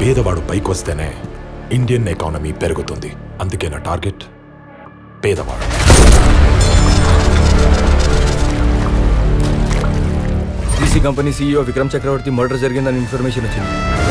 పేదవాడు పైకొస్తేనే Indian economy పెరుగుతుంది అందుకే నా టార్గెట్ పేదవాడు EC company CEO Vikram Chakravarthy murder జరిగిందని ఇన్ఫర్మేషన్ వచ్చింది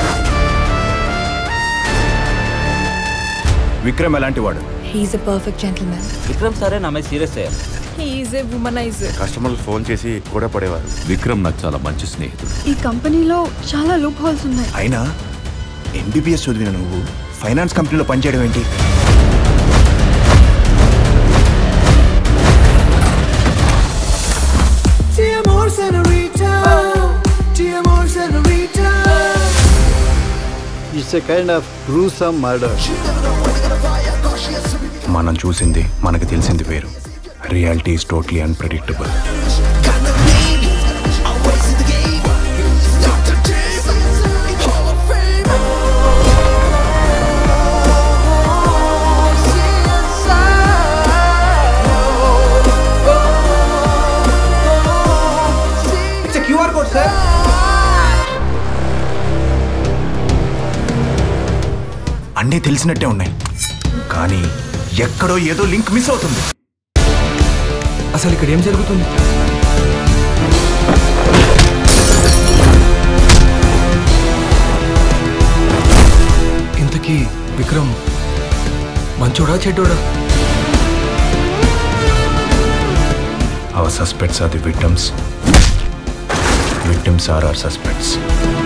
విక్రమ్ ఎలాంటి వాడు he's a perfect gentleman Vikram సరే నా మీద సీరియస్ అయ్యారు హీఈస్ ఎ వుమనైజర్ కస్టమర్లు ఫోన్ చేసి కూడా పడేవారు విక్రమ్ నాకు చాలా మంచి స్నేహితుడు ఈ కంపెనీలో చాలా లూప్ హోల్స్ ఉన్నాయి అయినా ఎంబీబీఎస్ చదివిన నువ్వు ఫైనాన్స్ కంపెనీలో పనిచేయడం ఏంటి It's a kind of gruesome murder. మనం చూసింది మనకు తెలిసింది వేరు రియాలిటీ ఈస్ టోటలీ అన్ప్రెడిక్టబుల్ అన్నీ తెలిసినట్టే ఉన్నాయి కానీ ఎక్కడో ఏదో లింక్ మిస్ అవుతుంది అసలు ఇక్కడ ఏం జరుగుతుంది ఇంతకీ Vikram మంచోడా చెడ్డోడా Our suspects are the victims. Victims are our suspects.